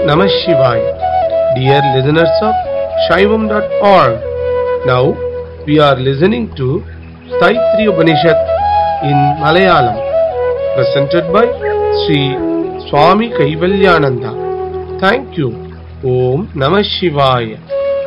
Namah Shivaya. Dear listeners of Shaivam.org, now we are listening to Staitri Upanishad in Malayalam, presented by Sri Swami Kaivalyananda. Thank you. Om Namah Shivaya.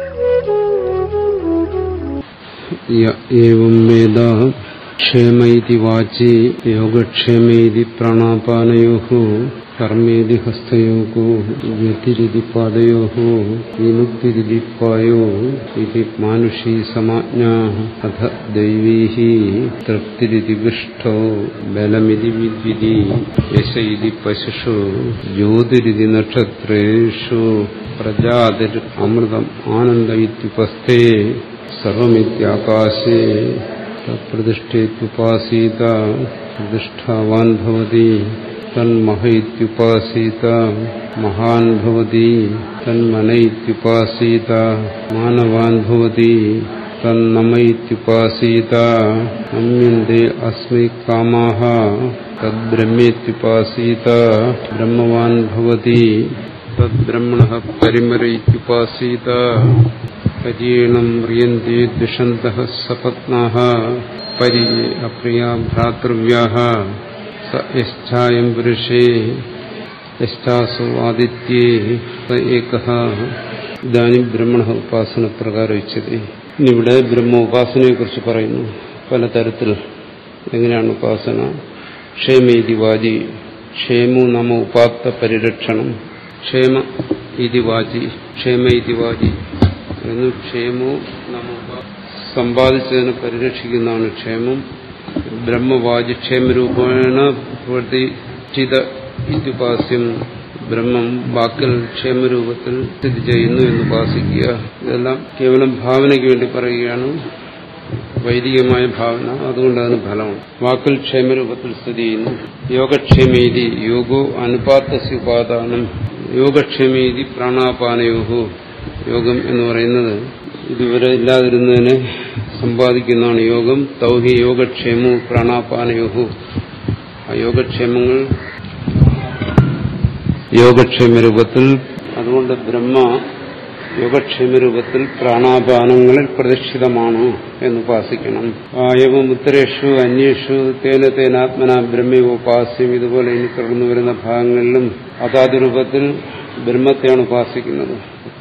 യ ഏവം വേദ ക്ഷേമൈതി വാചി യോഗക്ഷേമേതി പ്രാണാപാനയോ കർമ്മേതി ഹസ്തയോ വ്യതിരിതി പാദയോ വിമുക്തിരിതി പായോ ഇത് മാനുഷീ സമാജ്ഞാ അഥ ദൈവീ തൃപ്തിരിതി വിഷ്ടോ ബലമിതി വിദ്വിതി യശ ഇതി പശുഷു ജ്യോതിരിതി നക്ഷത്രേഷു പ്രജാതിർ അമൃതം ആനന്ദ ഇത്യുപസ്ഥേ സർവമിത്യാകാശേ പ്രതിഷ്ഠേത്യുപാസീത പ്രതിഷ്ഠാവാൻ ഭവതി തന്മഹ ഇത്യുപാസീത മഹാൻ ഭവതി തന്മന ഇത്യുപാസീത മാനവാൻ ഭവതി തന്നമ ഇത്യുപാസീത നമ്യന്തെ അസ്മൈ കാമാഹ തദ്ബ്രഹ്മേത്യുപാസീത ബ്രഹ്മവാൻ ഭവതി തദ്ബ്രഹ്മണ പരിമര ഇത്യുപാസീത പരീണം മ്രിയന്തി ദുഷന്ത സപത്നാ പരി അപ്രിയ ഭ്രാതൃവ്യാ സ യശ്ചായം പുരുഷേ യശ്ചാസു ആദിത്യേ സ ഏക ഇതാനും ബ്രഹ്മണ ഉപാസന പ്രകാരം ഉച്ചത് ഇന്നിവിടെ ബ്രഹ്മ ഉപാസനയെക്കുറിച്ച് പറയുന്നു പലതരത്തിൽ എങ്ങനെയാണ് ഉപാസന ക്ഷേമേതി വാചി ക്ഷേമു നമ ഉപാത്ത പരിരക്ഷണം ക്ഷേമ ഇതി വാചി ക്ഷേമ ഇതി വാചി എന്ന് ക്ഷേമവും നമ്മ സമ്പാദിച്ചതിനെ പരിരക്ഷിക്കുന്നതാണ് ക്ഷേമം ബ്രഹ്മവാചി ക്ഷേമരൂപേണ പ്രതിഷ്ഠിത ഇത്യുപാസ്യം ബ്രഹ്മം വാക്കിൽ ക്ഷേമരൂപത്തിൽ സ്ഥിതി ചെയ്യുന്നു എന്ന് ഉപാസിക്കുക ഇതെല്ലാം കേവലം ഭാവനയ്ക്ക് വേണ്ടി പറയുകയാണ് വൈദികമായ ഭാവന അതുകൊണ്ട് അതിന് ഫലമാണ് വാക്കിൽ ക്ഷേമരൂപത്തിൽ സ്ഥിതി ചെയ്യുന്നു യോഗക്ഷേമേതി യോഗോ അനുപാത്തസ്യ ഉപാദാനം യോഗക്ഷേമേതി പ്രാണാപാനയോഹോ യോഗം എന്ന് പറയുന്നത് ഇതുവരെ ഇല്ലാതിരുന്നതിനെ സമ്പാദിക്കുന്നതാണ് യോഗം തൗഹി യോഗക്ഷേമു പ്രാണാപാനയോഹു ആ യോഗക്ഷേമങ്ങൾ യോഗക്ഷേമ രൂപത്തിൽ അതുകൊണ്ട് ബ്രഹ്മ യോഗക്ഷേമ രൂപത്തിൽ പ്രാണാപാനങ്ങളിൽ പ്രതിഷ്ഠിതമാണ് എന്ന് ഉപാസിക്കണം ആയവും ഉത്തരേഷു അന്യേഷു തേന തേനാത്മന ബ്രഹ്മയോപാസ്യം ഇതുപോലെ ഇനി തുടർന്നു വരുന്ന ഭാഗങ്ങളിലും അതാത് രൂപത്തിൽ ബ്രഹ്മത്തെയാണ് ഉപാസിക്കുന്നത്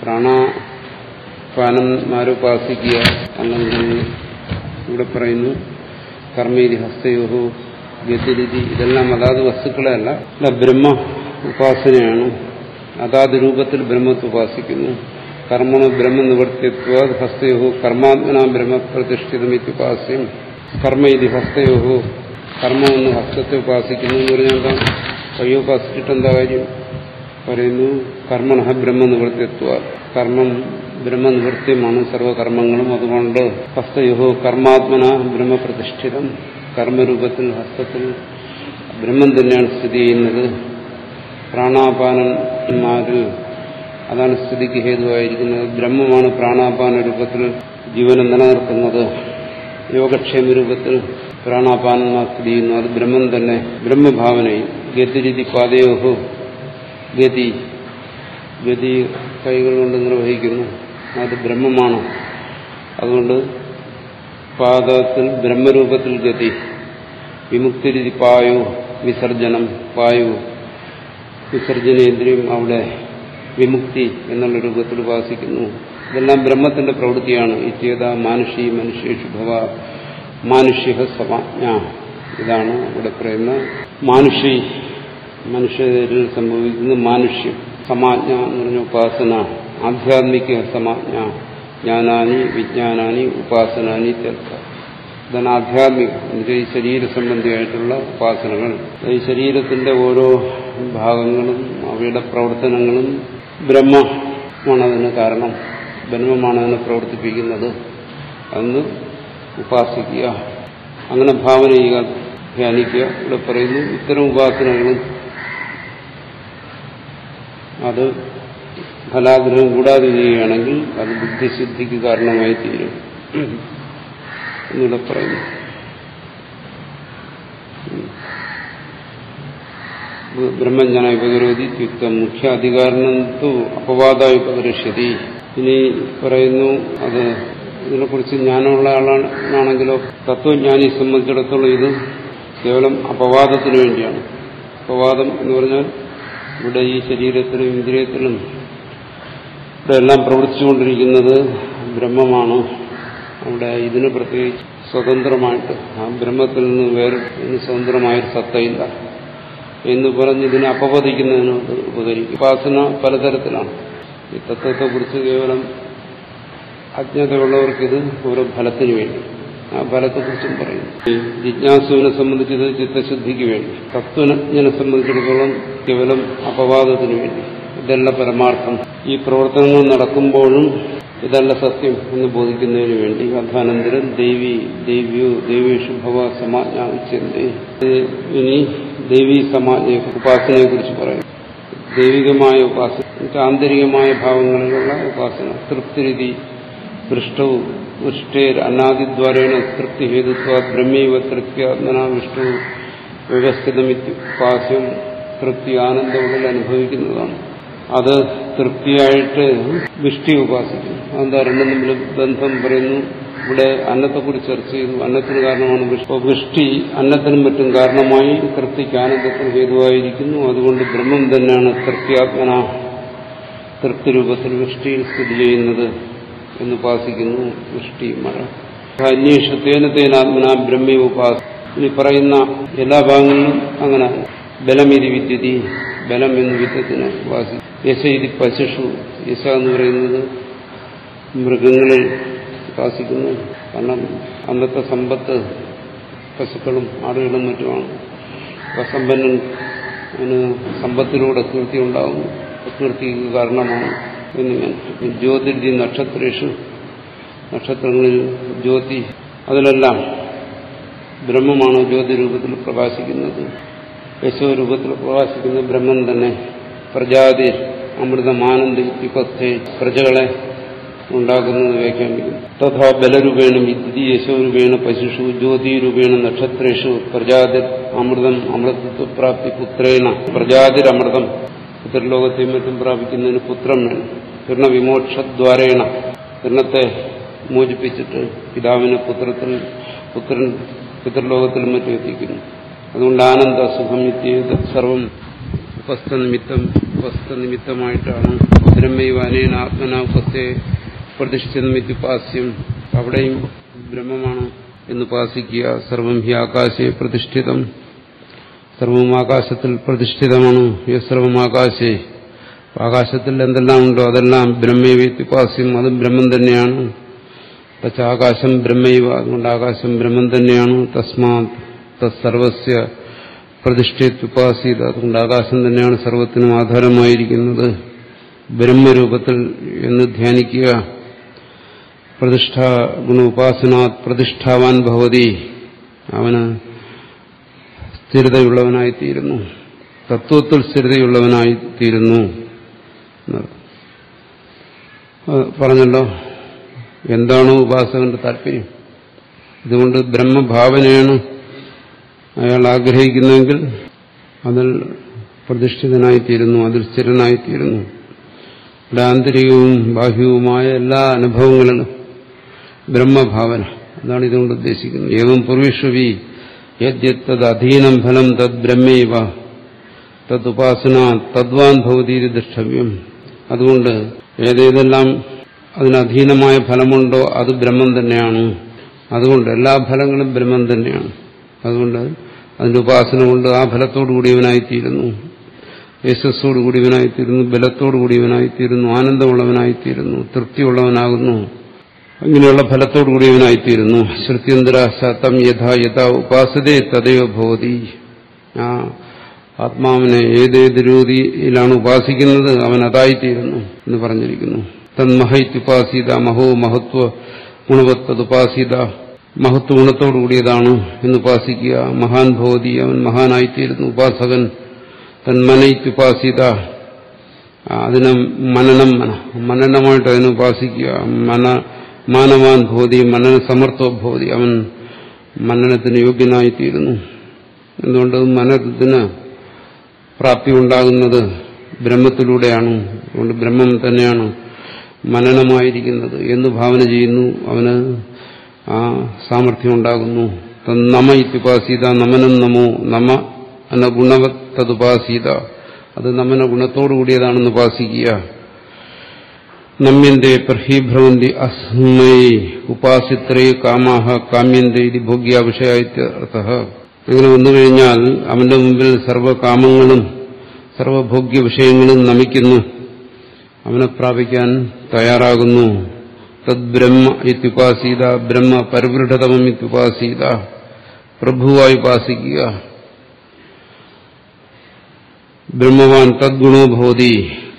പ്രാണാപാനന്മാരുപാസിക്കുക അല്ലെങ്കിൽ ഇവിടെ പറയുന്നു കർമ്മേരി ഹസ്തയോഹോ ഗതിരിതി ഇതെല്ലാം അതാത് വസ്തുക്കളെ അല്ല അല്ല ബ്രഹ്മ ഉപാസനയാണ് അതാത് രൂപത്തിൽ ബ്രഹ്മത്തെ ഉപാസിക്കുന്നു കർമ്മണ ബ്രഹ്മ നിവർത്തിത്വ ഹസ്തയോഹോ കർമാത്മന ബ്രഹ്മപ്രതിഷ്ഠിതം ഇത്യുപാസ്യം കർമ്മ ഇത് ഹസ്തയോഹോ കർമ്മമെന്ന് ഹസ്തത്തെ ഉപാസിക്കുന്നു എന്ന് പറഞ്ഞാൽ എന്താ കയ്യോ ഉപാസിച്ചിട്ട് എന്താ കാര്യം പറയുന്നു കർമ്മണ ബ്രഹ്മ നിവൃത്തിത്വ കർമ്മം ബ്രഹ്മനിവൃത്തിയമാണ് സർവകർമ്മങ്ങളും അതുകൊണ്ട് ഹസ്തയുഹോ കർമാത്മന ബ്രഹ്മപ്രതിഷ്ഠിതം കർമ്മരൂപത്തിൽ ഹസ്തത്തിൽ ബ്രഹ്മം തന്നെയാണ് സ്ഥിതി ചെയ്യുന്നത് പ്രാണാപാനന്മാരിൽ അതാണ് സ്ഥിതിക്ക് ഹേതുവായിരിക്കുന്നത് ബ്രഹ്മമാണ് പ്രാണാപാന രൂപത്തിൽ ജീവനെ നിലനിർത്തുന്നത് യോഗക്ഷേമ രൂപത്തിൽ പ്രാണാപാനന്മാർ സ്ഥിതി ചെയ്യുന്നു അത് ബ്രഹ്മം തന്നെ ബ്രഹ്മഭാവനയും ഗതിരിതി പാതയോഹോ ഗതി ഗതി കൈകൾ കൊണ്ട് നിർവഹിക്കുന്നു അത് ബ്രഹ്മമാണ് അതുകൊണ്ട് പാദത്തിൽ ബ്രഹ്മരൂപത്തിൽ ഗതി വിമുക്തിരിതി പായു വിസർജനം പായു വിസർജനേന്ദ്രിയം അവിടെ വിമുക്തി എന്നുള്ള രൂപത്തിൽ ഉപാസിക്കുന്നു ഇതെല്ലാം ബ്രഹ്മത്തിന്റെ പ്രവൃത്തിയാണ് ഇത്യേത മാനുഷി മനുഷ്യേഷു ഭവ മാനുഷ്യ സമാജ്ഞ ഇതാണ് ഇവിടെ പറയുന്ന മാനുഷി മനുഷ്യരിൽ സംഭവിക്കുന്ന മാനുഷ്യം സമാജ്ഞ എന്ന് പറഞ്ഞ ഉപാസന ആധ്യാത്മിക സമാജ്ഞ ജ്ഞാനാനി വിജ്ഞാനാനി ഉപാസനാനി തീർക്ക ഇതാണ് ആധ്യാത്മിക എന്നുവെച്ചാൽ ഈ ശരീര സംബന്ധിയായിട്ടുള്ള ഉപാസനകൾ ഈ ശരീരത്തിന്റെ ഓരോ ഭാഗങ്ങളും അവയുടെ പ്രവർത്തനങ്ങളും ബ്രഹ്മമാണതിന് കാരണം ബ്രഹ്മമാണ് അതിനെ പ്രവർത്തിപ്പിക്കുന്നത് അന്ന് ഉപാസിക്കുക അങ്ങനെ ഭാവന ചെയ്യുക ധ്യാനിക്കുക ഇവിടെ പറയുന്നു ഇത്തരം ഉപാസനകളും അത് ഫലാഗ്രഹം കൂടാതെ ചെയ്യുകയാണെങ്കിൽ അത് ബുദ്ധിശുദ്ധിക്ക് കാരണമായി തീരും എന്നിവിടെ പറയുന്നു ബ്രഹ്മജ്ഞാന ഉപകരോധി യുക്തം മുഖ്യ അധികാരണം തു അപവാദായി ഉപകരിഷ്യതി ഇനി പറയുന്നു അത് ഇതിനെക്കുറിച്ച് ജ്ഞാനമുള്ള ആളാണെങ്കിലോ തത്വജ്ഞാനിയെ സംബന്ധിച്ചിടത്തോളം ഇത് കേവലം അപവാദത്തിന് വേണ്ടിയാണ് അപവാദം എന്ന് പറഞ്ഞാൽ ഇവിടെ ഈ ശരീരത്തിലും ഇന്ദ്രിയത്തിലും ഇവിടെ എല്ലാം പ്രവർത്തിച്ചുകൊണ്ടിരിക്കുന്നത് ബ്രഹ്മമാണ് അവിടെ ഇതിന് പ്രത്യേകിച്ച് സ്വതന്ത്രമായിട്ട് ആ ബ്രഹ്മത്തിൽ നിന്ന് വേറെ സ്വതന്ത്രമായൊരു സത്തയില്ല എന്ന് പറഞ്ഞ് ഇതിനെ അപവദിക്കുന്നതിന് അത് ഉപകരിക്കും ഉപാസന പലതരത്തിലാണ് ഈ തത്വത്തെക്കുറിച്ച് കേവലം അജ്ഞതയുള്ളവർക്കിത് ഓരോ ഫലത്തിന് വേണ്ടി ആ ഫലത്തെക്കുറിച്ചും പറയും ഈ ജിജ്ഞാസുവിനെ സംബന്ധിച്ചത് ചിത്തശുദ്ധിക്ക് വേണ്ടി തത്വജ്ഞനെ സംബന്ധിച്ചിടത്തോളം കേവലം അപവാദത്തിന് വേണ്ടി ഇതല്ല പരമാർത്ഥം ഈ പ്രവർത്തനങ്ങൾ നടക്കുമ്പോഴും ഇതല്ല സത്യം എന്ന് ബോധിക്കുന്നതിന് വേണ്ടി അധാനന്തരം ദേവി ദേവ്യോ ദേവീഷു ഭവ സമാജ്ഞ ഉച്ചന്തി ഇനി ദേവി സമാജ്ഞ ഉപാസനയെ കുറിച്ച് പറയും ദൈവികമായ ഉപാസന ആന്തരികമായ ഭാവങ്ങളിലുള്ള ഉപാസന തൃപ്തിരീതി പൃഷ്ടവും വൃഷ്ടേർ അനാദിദ്വാരേണ തൃപ്തി ഹേതുത്വ ബ്രഹ്മീവ തൃപ്തിയാത്മന വിഷ്ണു വ്യവസ്ഥിതമിത്യുപാസ്യം തൃപ്തി ആനന്ദമുള്ളിൽ അനുഭവിക്കുന്നതാണ് അത് തൃപ്തിയായിട്ട് വിഷ്ടി ഉപാസിക്കും അതെന്താ രണ്ടും തമ്മിൽ ബന്ധം പറയുന്നു ഇവിടെ അന്നത്തെക്കുറിച്ച് ചർച്ച ചെയ്തു അന്നത്തിന് കാരണമാണ് വിഷ്ണു വൃഷ്ടി അന്നത്തിനും മറ്റും കാരണമായി തൃപ്തിക്ക് ആനന്ദത്തിന് ഹേതുവായിരിക്കുന്നു അതുകൊണ്ട് ബ്രഹ്മം തന്നെയാണ് തൃപ്തിയാത്മന തൃപ്തി രൂപത്തിൽ വൃഷ്ടിയിൽ സ്ഥിതി ചെയ്യുന്നത് എന്ന് ഉപാസിക്കുന്നു വൃഷ്ടി മഴ അന്വേഷത്തേന തേനാത്മന ബ്രഹ്മി ഉപാസ ഇനി പറയുന്ന എല്ലാ ഭാഗങ്ങളിലും അങ്ങനെ ബലമിതി വിദ്യതി ബലം എന്ന് വിദ്യത്തിന് ഉപാസിക്കും യശ ഇത് പശുഷു യശ എന്ന് പറയുന്നത് മൃഗങ്ങളിൽ ഉപാസിക്കുന്നു കാരണം അന്നത്തെ സമ്പത്ത് പശുക്കളും ആടുകളും മറ്റുമാണ് അപ്പൊ സമ്പന്നൻ അവന് സമ്പത്തിലൂടെ കീർത്തി ഉണ്ടാകുന്നു കീർത്തിക്ക് കാരണമാണ് എന്നിങ്ങനെ ജ്യോതിർജി നക്ഷത്രേഷു നക്ഷത്രങ്ങളിൽ ജ്യോതി അതിലെല്ലാം ബ്രഹ്മമാണ് ജ്യോതി രൂപത്തിൽ പ്രകാശിക്കുന്നത് യശോ രൂപത്തിൽ പ്രകാശിക്കുന്ന ബ്രഹ്മം തന്നെ പ്രജാതി അമൃതമാനന്ദ വിപത്തെ പ്രജകളെ ഉണ്ടാക്കുന്നത് വ്യാഖ്യാനിക്കുന്നു തഥാ ബലരൂപേണ വിദ്യുതി യശോരൂപേണ പശുഷു ജ്യോതിരൂപേണ നക്ഷത്രേഷു പ്രജാതിർ അമൃതം അമൃതത്വപ്രാപ്തി പുത്രേണ പ്രജാതിരമൃതം പിതൃലോകത്തെയും മറ്റും പ്രാപിക്കുന്നതിന് പുത്രം വേണം കിരണവിമോക്ഷദ്വാരേണ കിരണത്തെ മോചിപ്പിച്ചിട്ട് പിതാവിനെ പുത്രത്തിൽ പുത്രൻ പിതൃലോകത്തിലും മറ്റും എത്തിക്കുന്നു അതുകൊണ്ട് ആനന്ദ സുഖം എത്തിയത് സർവം ഉപസ്ഥനിമിത്തം ഉപസ്ഥനിമിത്തമായിട്ടാണ് ബ്രഹ്മൈവ അനേന ആത്മന ഉപസ്ഥയെ പ്രതിഷ്ഠിതമിത്യുപാസ്യം അവിടെയും ബ്രഹ്മമാണ് എന്ന് ഉപാസിക്കുക സർവം ഹി ആകാശെ പ്രതിഷ്ഠിതം സർവം ആകാശത്തിൽ പ്രതിഷ്ഠിതമാണ് സർവം ആകാശേ ആകാശത്തിൽ എന്തെല്ലാം ഉണ്ടോ അതെല്ലാം ബ്രഹ്മൈവ്യുപാസ്യം അതും ബ്രഹ്മം തന്നെയാണ് പക്ഷെ ആകാശം ബ്രഹ്മൈവ അതുകൊണ്ട് ആകാശം ബ്രഹ്മം തന്നെയാണ് തസ്മാത് തത്സർവസ്യ പ്രതിഷ്ഠിത്യുപാസീത അതുകൊണ്ട് ആകാശം തന്നെയാണ് സർവത്തിനും ആധാരമായിരിക്കുന്നത് ബ്രഹ്മരൂപത്തിൽ എന്ന് ധ്യാനിക്കുക പ്രതിഷ്ഠ ഗുണോപാസനാത് പ്രതിഷ്ഠാവാൻ ഭവതി അവന് സ്ഥിരതയുള്ളവനായിത്തീരുന്നു തത്വത്തിൽ സ്ഥിരതയുള്ളവനായിത്തീരുന്നു പറഞ്ഞല്ലോ എന്താണോ ഉപാസകന്റെ താല്പര്യം ഇതുകൊണ്ട് ബ്രഹ്മഭാവനയാണ് അയാൾ ആഗ്രഹിക്കുന്നെങ്കിൽ അതിൽ പ്രതിഷ്ഠിതനായിത്തീരുന്നു അതിൽ സ്ഥിരനായിത്തീരുന്നു ഇവിടെ ആന്തരികവും ബാഹ്യവുമായ എല്ലാ അനുഭവങ്ങളിലും ബ്രഹ്മഭാവന അതാണ് ഇതുകൊണ്ട് ഉദ്ദേശിക്കുന്നത് ഏവം പൂർവിഷ്വവി യദ്യത് അധീനം ഫലം തദ് ബ്രഹ്മൈവ തദ്ുപാസന തദ്വാൻ ഭവതീതി ദൃഷ്ടവ്യം അതുകൊണ്ട് ഏതേതെല്ലാം അതിനധീനമായ ഫലമുണ്ടോ അത് ബ്രഹ്മം തന്നെയാണ് അതുകൊണ്ട് എല്ലാ ഫലങ്ങളും ബ്രഹ്മം തന്നെയാണ് അതുകൊണ്ട് അതിന്റെ ഉപാസന കൊണ്ട് ആ ഫലത്തോടു കൂടിയവനായിത്തീരുന്നു യശസ്സോടു കൂടിയവനായിത്തീരുന്നു ബലത്തോടു കൂടിയവനായിത്തീരുന്നു ആനന്ദമുള്ളവനായിത്തീരുന്നു തൃപ്തിയുള്ളവനാകുന്നു അങ്ങനെയുള്ള ഫലത്തോടു കൂടിയവനായിത്തീരുന്നു ശ്രുത്യന്തരാശാത്തം യഥാ യഥാ ഉപാസതേ തദൈവ ഭവതി ആ ആത്മാവിനെ ഏതേത് രീതിയിലാണ് ഉപാസിക്കുന്നത് അവൻ അതായിത്തീരുന്നു എന്ന് പറഞ്ഞിരിക്കുന്നു തന്മഹൈത്യുപാസീത മഹോ മഹത്വ ഗുണവത്തതുപാസീത മഹത്വ ഗുണത്തോടു കൂടിയതാണ് എന്ന് ഉപാസിക്കുക മഹാൻ ഭവതി അവൻ മഹാനായിത്തീരുന്നു ഉപാസകൻ തന്മനൈത്യുപാസീത അതിനെ മനനം മനനമായിട്ട് അതിനെ ഉപാസിക്കുക മന മാനവാൻ ഭവതി മനന സമർത്ഥോ ഭവതി അവൻ മനനത്തിന് യോഗ്യനായിത്തീരുന്നു എന്തുകൊണ്ട് മനനത്തിന് പ്രാപ്തി ഉണ്ടാകുന്നത് ബ്രഹ്മത്തിലൂടെയാണ് അതുകൊണ്ട് ബ്രഹ്മം തന്നെയാണ് മനനമായിരിക്കുന്നത് എന്ന് ഭാവന ചെയ്യുന്നു അവന് ആ സാമർഥ്യം ഉണ്ടാകുന്നു നമ ഇത്യുപാസീത നമനം നമോ നമ എന്ന ഗുണവത്തതുപാസീത അത് നമന ഗുണത്തോടു കൂടിയതാണെന്ന് ഉപാസിക്കുക നമ്യന്തേ പ്രഹീഭ്രവന്തി അസ്മൈ ഉപാസിത്രേ കാമാഹ കാമ്യന്തേ ഇത് ഭോഗ്യാവിഷയാർത്ഥ അങ്ങനെ വന്നു കഴിഞ്ഞാൽ അവന്റെ മുമ്പിൽ സർവകാമങ്ങളും സർവഭോഗ്യ വിഷയങ്ങളും നമിക്കുന്നു അവനെ പ്രാപിക്കാൻ തയ്യാറാകുന്നു തദ്ബ്രഹ്മ ഇത്യുപാസീത ബ്രഹ്മ പരിവൃഢതമം ഇത്യുപാസീത പ്രഭുവായി ഉപാസിക്കുക ബ്രഹ്മവാൻ തദ്ഗുണോ ഭവതി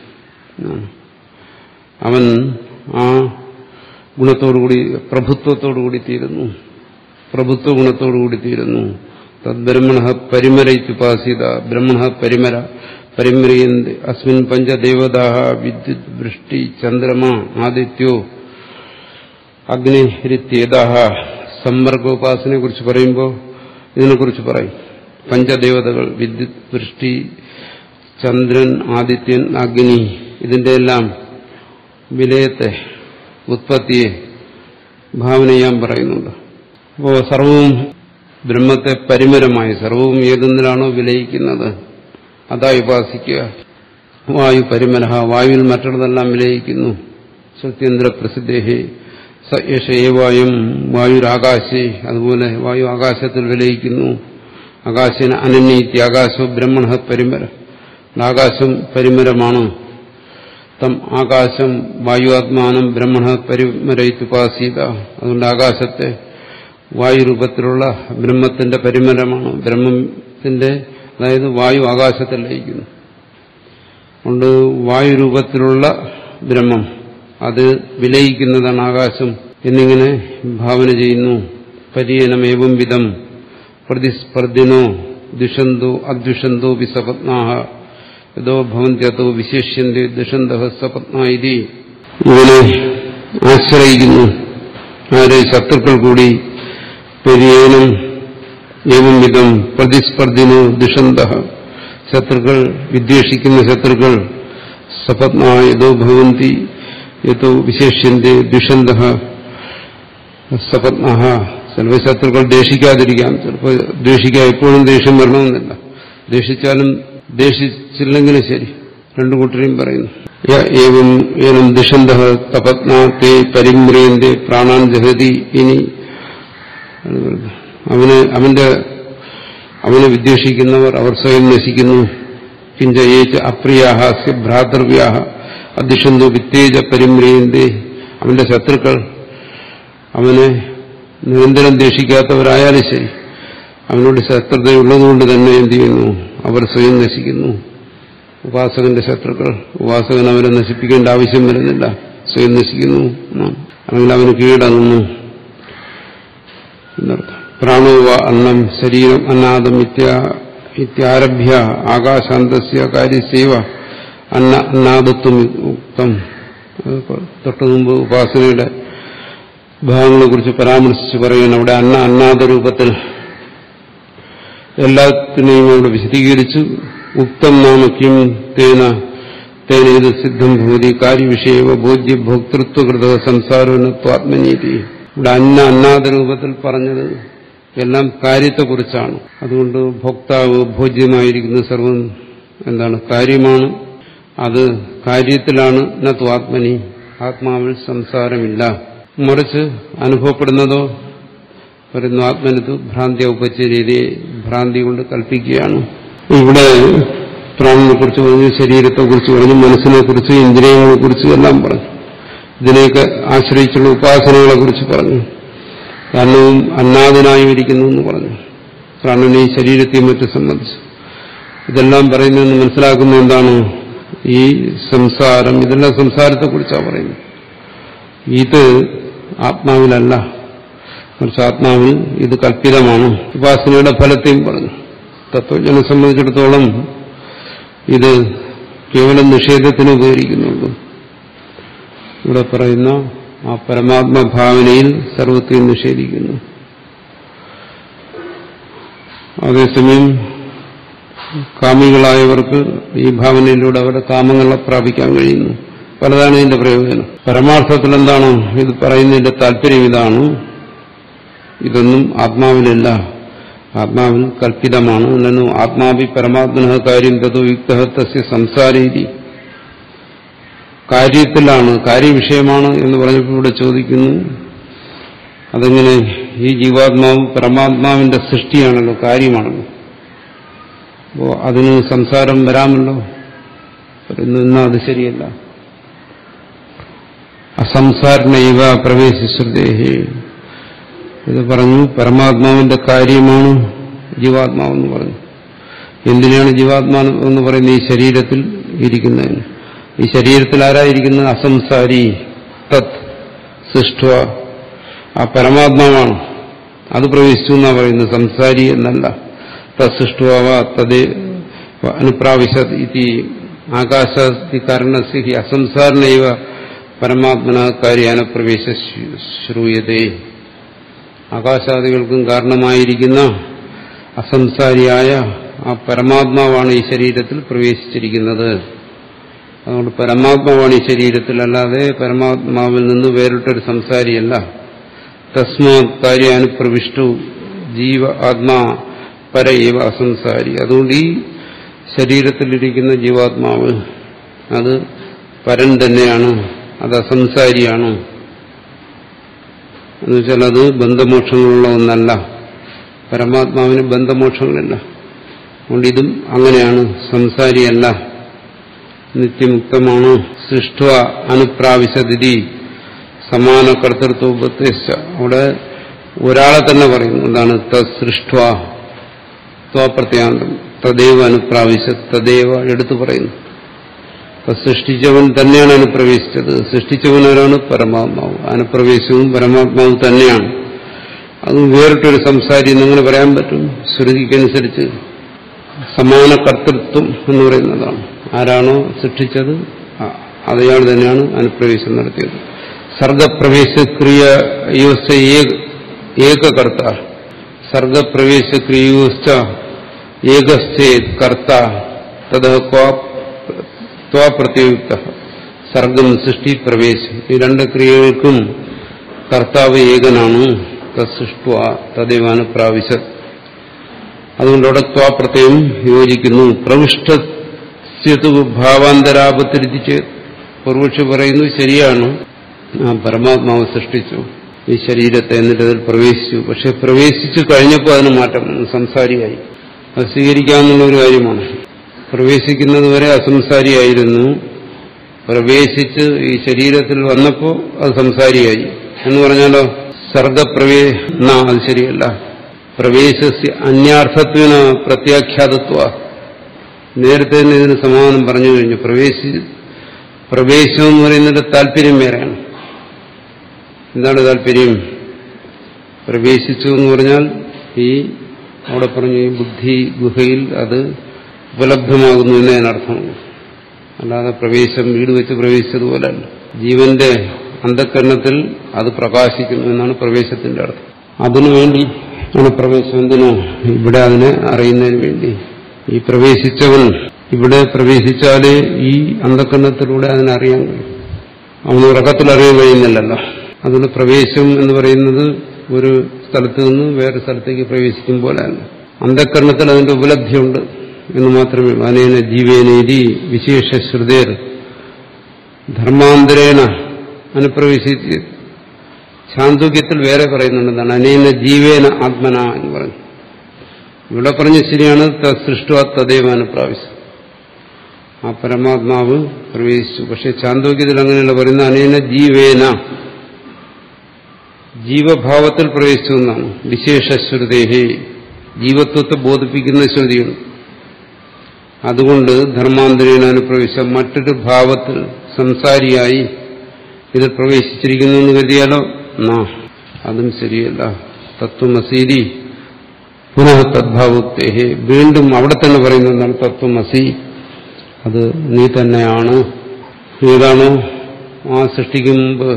അവൻ ആ ഗുണത്തോടുകൂടി പ്രഭുത്വത്തോടുകൂടി തീരുന്നു പ്രഭുത്വ ഗുണത്തോടുകൂടി തീരുന്നു തദ്ബ്രഹ്മണ പരിമര ഇത്യുപാസിത ബ്രഹ്മണ പരിമര പരിമരയന്തി അസ്മിൻ പഞ്ചദേവതാ വിദ്യുത് വൃഷ്ടി ചന്ദ്രമ ആദിത്യോ അഗ്നിരിത്യേതാഹ സമ്പർക്കോപാസനെ കുറിച്ച് പറയുമ്പോൾ ഇതിനെക്കുറിച്ച് പറയും പഞ്ചദേവതകൾ വിദ്യുത് വൃഷ്ടി ചന്ദ്രൻ ആദിത്യൻ അഗ്നി ഇതിന്റെ എല്ലാം വിലയത്തെ ഉത്പത്തിയെ ഭാവന ചെയ്യാൻ പറയുന്നുണ്ട് അപ്പോൾ സർവവും ബ്രഹ്മത്തെ പരിമരമായി സർവവും ഏതെന്നിലാണോ വിലയിക്കുന്നത് അതായി ഉപാസിക്കുക വായു പരിമര വായുവിൽ മറ്റുള്ളതെല്ലാം വിലയിക്കുന്നു സത്യേന്ദ്ര പ്രസിദ്ധേഹി സയേഷ ഏവായും വായുരാകാശേ അതുപോലെ വായു ആകാശത്തിൽ വിലയിക്കുന്നു ആകാശന അനന്യീത്തി ആകാശവും ബ്രഹ്മണ പരിമര ആകാശം പരിമരമാണ് തം ആകാശം വായുവാത്മാനം ബ്രഹ്മണ പരിമരയിത്തുപാസീത അതുകൊണ്ട് ആകാശത്തെ വായുരൂപത്തിലുള്ള ബ്രഹ്മത്തിന്റെ പരിമരമാണ് ബ്രഹ്മത്തിന്റെ അതായത് വായു ആകാശത്തിൽ ലയിക്കുന്നു അതുകൊണ്ട് വായുരൂപത്തിലുള്ള ബ്രഹ്മം അത് വിലയിക്കുന്നതാണ് ആകാശം എന്നിങ്ങനെ ഭാവന ചെയ്യുന്നു പര്യനമേവം വിധം പ്രതിസ്പർദ്ധിനോ ദുഷന്തോ അദ്വിഷന്തോ വിസപത്നാഹ യഥോ ഭവന്ത്യതോ വിശേഷ്യന്റെ ദുഷന്ത സപത്ന ഇതി ഇവനെ ആശ്രയിക്കുന്നു ആരെ ശത്രുക്കൾ കൂടി പെരിയേനം ഏവം വിധം പ്രതിസ്പർദ്ധിനോ ദുഷന്ത ശത്രുക്കൾ വിദ്വേഷിക്കുന്ന ശത്രുക്കൾ സപത്ന യഥോ ഭവന്തി യഥോ വിശേഷ്യന്റെ ദുഷന്ത സപത്ന ചിലപ്പോൾ ശത്രുക്കൾ ദേഷിക്കാതിരിക്കാം ചിലപ്പോൾ ദ്വേഷിക്കാൻ എപ്പോഴും ദേഷ്യം വരണമെന്നില്ല ദേഷിച്ചാലും ദേഷിച്ചില്ലെങ്കിലും ശരി രണ്ടു കൂട്ടരെയും പറയുന്നു ഏവം ഏനം ദുഷന്ത തപത്ന തേ പരിമ്രിയന്റെ പ്രാണാൻ ജഹതി ഇനി അവന് അവന്റെ അവനെ വിദ്വേഷിക്കുന്നവർ അവർ സ്വയം നശിക്കുന്നു കിഞ്ചയേച്ച് അപ്രിയാഹാസ്യ ഭ്രാതൃവ്യാഹ അധിഷന്തു വിത്തേജ പരിമ്രിയന്റെ അവന്റെ ശത്രുക്കൾ അവനെ നിരന്തരം ദേഷിക്കാത്തവരായാലും ശരി അവനോട് ശത്രുതയുള്ളതുകൊണ്ട് തന്നെ എന്ത് ചെയ്യുന്നു അവർ സ്വയം നശിക്കുന്നു ഉപാസകന്റെ ശത്രുക്കൾ ഉപാസകൻ അവരെ നശിപ്പിക്കേണ്ട ആവശ്യം വരുന്നില്ല സ്വയം നശിക്കുന്നു അല്ലെങ്കിൽ അവന് കീഴടങ്ങുന്നു എന്നർത്ഥം പ്രാണോവ അന്നം ശരീരം അന്നാദം ഇത്യാരഭ്യ ആകാശാന്തസ്യ കാര്യസേവ അന്ന അന്നാദത്വം ഉക്തം തൊട്ടു മുമ്പ് ഉപാസനയുടെ ഭാഗങ്ങളെ കുറിച്ച് പരാമർശിച്ച് പറയുന്നു അവിടെ അന്ന അന്നാദ രൂപത്തിൽ എല്ലാത്തിനെയും അവിടെ വിശദീകരിച്ചു ഉക്തം നാമ കിം തേന തേനേത് സിദ്ധം ഭൂതി കാര്യവിഷയവ ബോധ്യ ഭോക്തൃത്വകൃത സംസാരോന്നത്വാത്മനീതി ഇവിടെ അന്ന അന്നാദ രൂപത്തിൽ പറഞ്ഞത് എല്ലാം കാര്യത്തെക്കുറിച്ചാണ് അതുകൊണ്ട് ഭോക്താവ് ഭോജ്യമായിരിക്കുന്ന സർവം എന്താണ് കാര്യമാണ് അത് കാര്യത്തിലാണ് നത്വാത്മനി ആത്മാവിൽ സംസാരമില്ല മറിച്ച് അനുഭവപ്പെടുന്നതോ പറയുന്നു ആത്മനത്ത് ഭ്രാന്തി ഔപചര്യതയെ ഭ്രാന്തി കൊണ്ട് കൽപ്പിക്കുകയാണ് ഇവിടെ പ്രാണനെ കുറിച്ച് പറഞ്ഞു ശരീരത്തെക്കുറിച്ച് പറഞ്ഞു മനസ്സിനെ കുറിച്ച് ഇന്ദ്രിയങ്ങളെ കുറിച്ച് എല്ലാം പറഞ്ഞു ഇതിനെയൊക്കെ ആശ്രയിച്ചുള്ള ഉപാസനകളെ കുറിച്ച് പറഞ്ഞു കാരണവും അന്നാഥനായും ഇരിക്കുന്നു എന്ന് പറഞ്ഞു പ്രാണനെ ശരീരത്തെയും മറ്റും സംബന്ധിച്ച് ഇതെല്ലാം പറയുന്നതെന്ന് മനസ്സിലാക്കുന്ന എന്താണ് ഈ സംസാരം ഇതെല്ലാം സംസാരത്തെക്കുറിച്ചാണ് പറയുന്നത് ഇത് ആത്മാവിലല്ല മറിച്ച് ആത്മാവിൽ ഇത് കൽപ്പിതമാണ് ഉപാസനയുടെ ഫലത്തെയും പറഞ്ഞു തത്വജ്ഞനെ സംബന്ധിച്ചിടത്തോളം ഇത് കേവലം നിഷേധത്തിന് ഉപകരിക്കുന്നുള്ളൂ ഇവിടെ പറയുന്ന ആ പരമാത്മഭാവനയിൽ സർവത്തെയും നിഷേധിക്കുന്നു അതേസമയം കാമികളായവർക്ക് ഈ ഭാവനയിലൂടെ അവരുടെ കാമങ്ങളെ പ്രാപിക്കാൻ കഴിയുന്നു പലതാണ് ഇതിന്റെ പ്രയോജനം പരമാർത്ഥത്തിൽ എന്താണ് ഇത് പറയുന്നതിന്റെ താല്പര്യം ഇതാണ് ഇതൊന്നും ആത്മാവിലല്ല ആത്മാവിൽ കൽപ്പിതമാണ് എന്നു ആത്മാവി പരമാത്മന കാര്യം തതോ യുക്ത തസ്യ സംസാരീതി കാര്യത്തിലാണ് കാര്യവിഷയമാണ് എന്ന് പറഞ്ഞപ്പോൾ ഇവിടെ ചോദിക്കുന്നു അതെങ്ങനെ ഈ ജീവാത്മാവ് പരമാത്മാവിന്റെ സൃഷ്ടിയാണല്ലോ കാര്യമാണല്ലോ അപ്പോ അതിന് സംസാരം വരാമല്ലോ പറയുന്നു എന്നാൽ അത് ശരിയല്ല അസംസാരണൈവ പ്രവേശിശ്രുതേഹി ഇത് പറഞ്ഞു പരമാത്മാവിന്റെ കാര്യമാണ് ജീവാത്മാവെന്ന് പറഞ്ഞു എന്തിനാണ് ജീവാത്മാവ് എന്ന് പറയുന്നത് ഈ ശരീരത്തിൽ ഇരിക്കുന്നതിന് ഈ ശരീരത്തിൽ ആരായിരിക്കുന്നത് അസംസാരി തത് സൃഷ്ട ആ പരമാത്മാവാണ് അത് പ്രവേശിച്ചു എന്നാ പറയുന്നത് സംസാരി എന്നല്ല തത്സൃഷ്ടുവ തദേ അനുപ്രാവശ്യത് ഇതി ആകാശാസ്തി കാരണസ് ഹി അസംസാരണൈവ പരമാത്മന കാര്യാന പ്രവേശ ശ്രൂയതേ ആകാശാദികൾക്കും കാരണമായിരിക്കുന്ന അസംസാരിയായ ആ പരമാത്മാവാണ് ഈ ശരീരത്തിൽ പ്രവേശിച്ചിരിക്കുന്നത് അതുകൊണ്ട് പരമാത്മാവാണ് ഈ ശരീരത്തിൽ അല്ലാതെ പരമാത്മാവിൽ നിന്ന് വേറിട്ടൊരു സംസാരിയല്ല തസ്മാത് കാര്യാനുപ്രവിഷ്ടു ജീവ ആത്മാ പരയവ അസംസാരി അതുകൊണ്ട് ഈ ശരീരത്തിലിരിക്കുന്ന ജീവാത്മാവ് അത് പരൻ തന്നെയാണ് അത് അസംസാരിയാണ് എന്നുവെച്ചാൽ അത് ബന്ധമോക്ഷങ്ങളുള്ള ഒന്നല്ല പരമാത്മാവിന് ബന്ധമോക്ഷങ്ങളില്ല അതുകൊണ്ട് ഇതും അങ്ങനെയാണ് സംസാരിയല്ല നിത്യമുക്തമാണ് സൃഷ്ട അനുപ്രാവശ്യതിഥി സമാന കർത്തൃത്വോപദേശ അവിടെ ഒരാളെ തന്നെ പറയുന്നു എന്താണ് തൃഷ്ട ത്വപ്രത്യാന്തം തദൈവ അനുപ്രാവശ്യ തദൈവ എടുത്തു പറയുന്നു സൃഷ്ടിച്ചവൻ തന്നെയാണ് അനുപ്രവേശിച്ചത് സൃഷ്ടിച്ചവനാരാണ് പരമാത്മാവ് അനുപ്രവേശവും പരമാത്മാവ് തന്നെയാണ് അതും വേറിട്ടൊരു സംസാരി എന്നങ്ങനെ പറയാൻ പറ്റും ശ്രുതിക്കനുസരിച്ച് സമാന കർത്തൃത്വം എന്ന് പറയുന്നതാണ് ആരാണോ സൃഷ്ടിച്ചത് അതയാൾ തന്നെയാണ് അനുപ്രവേശം നടത്തിയത് സർഗപ്രവേശക്രിയ ഏകകർത്ത സർഗപ്രവേശക്രിയോശ്ച ഏകശ്ചേത് കർത്ത തത് ത്വപ്രത്യുക്ത സർഗം സൃഷ്ടി പ്രവേശം ഈ രണ്ട് ക്രിയകൾക്കും കർത്താവ് ഏകനാണ് തൃഷ്ട തദൈവാണ് പ്രാവശ്യ അതുകൊണ്ട് അവിടെ ത്വാപ്രത്യം യോജിക്കുന്നു പ്രവിഷ്ട ഭാവാന്തരാപത്തിരിച്ച് പൂർവക്ഷി പറയുന്നു ശരിയാണ് ആ പരമാത്മാവ് സൃഷ്ടിച്ചു ഈ ശരീരത്തെ എന്നിട്ട് അതിൽ പ്രവേശിച്ചു പക്ഷെ പ്രവേശിച്ചു കഴിഞ്ഞപ്പോൾ അതിന് മാറ്റം സംസാരിയായി അത് സ്വീകരിക്കാമെന്നുള്ള ഒരു കാര്യമാണ് പ്രവേശിക്കുന്നത് വരെ അസംസാരിയായിരുന്നു പ്രവേശിച്ച് ഈ ശരീരത്തിൽ വന്നപ്പോൾ അത് സംസാരിയായി എന്ന് പറഞ്ഞാലോ സർഗപ്രവേ എന്നാ അത് ശരിയല്ല പ്രവേശസ്യ അന്യാർത്ഥത്വന പ്രത്യാഖ്യാതത്വ നേരത്തെ തന്നെ ഇതിന് സമാധാനം പറഞ്ഞു കഴിഞ്ഞു പ്രവേശി പ്രവേശം എന്ന് പറയുന്നതിന്റെ താല്പര്യം വേറെയാണ് എന്താണ് താല്പര്യം പ്രവേശിച്ചു എന്ന് പറഞ്ഞാൽ ഈ അവിടെ പറഞ്ഞു ഈ ബുദ്ധി ഗുഹയിൽ അത് ഉപലബ്ധമാകുന്നു എന്നതിനർത്ഥമാണ് അല്ലാതെ പ്രവേശം വീട് വെച്ച് പ്രവേശിച്ചതുപോലല്ല ജീവന്റെ അന്ധക്കരണത്തിൽ അത് പ്രകാശിക്കുന്നു എന്നാണ് പ്രവേശത്തിന്റെ അർത്ഥം അതിനുവേണ്ടി ആണ് പ്രവേശം എന്തിനോ ഇവിടെ അതിനെ അറിയുന്നതിന് വേണ്ടി ഈ പ്രവേശിച്ചവൻ ഇവിടെ പ്രവേശിച്ചാലേ ഈ അന്ധക്കരണത്തിലൂടെ അതിനറിയാൻ കഴിയും അവന് ഉറക്കത്തിൽ അറിയാൻ കഴിയുന്നില്ലല്ലോ അതുകൊണ്ട് പ്രവേശം എന്ന് പറയുന്നത് ഒരു സ്ഥലത്ത് നിന്ന് വേറെ സ്ഥലത്തേക്ക് പ്രവേശിക്കും പോലെയല്ല അന്ധക്കരണത്തിൽ അതിന്റെ ഉപലബ്ധിയുണ്ട് എന്ന് മാത്രമേ ഉള്ളൂ അനേന ജീവേനേരി വിശേഷ ശ്രുതേർ ധർമാന്തരേണ അനുപ്രവേശിച്ച് ചാന്തോക്യത്തിൽ വേറെ പറയുന്നുണ്ട് എന്താണ് അനേന ജീവേന ആത്മന എന്ന് പറഞ്ഞു ഇവിടെ പറഞ്ഞ ശരിയാണ് സൃഷ്ട തദൈവ അനുപ്രാവശ്യം ആ പരമാത്മാവ് പ്രവേശിച്ചു പക്ഷെ ചാന്തോക്യത്തിൽ അങ്ങനെയല്ല പറയുന്ന അനേന ജീവേന ജീവഭാവത്തിൽ പ്രവേശിച്ചു എന്നാണ് വിശേഷ ശ്രുതേഹി ജീവത്വത്തെ ബോധിപ്പിക്കുന്ന ശ്രുതിയുണ്ട് അതുകൊണ്ട് ധർമാന്തരീണ അനുപ്രവേശം മറ്റൊരു ഭാവത്തിൽ സംസാരിയായി ഇത് പ്രവേശിച്ചിരിക്കുന്നു എന്ന് കരുതിയാലോ നാ അതും ശരിയല്ല തത്വമസീതി പുനഃ തദ്ഭാവുക്തേഹി വീണ്ടും അവിടെ തന്നെ പറയുന്ന എന്താണ് തത്വമസി അത് നീ തന്നെയാണ് ഏതാണോ ആ സൃഷ്ടിക്ക് മുമ്പ്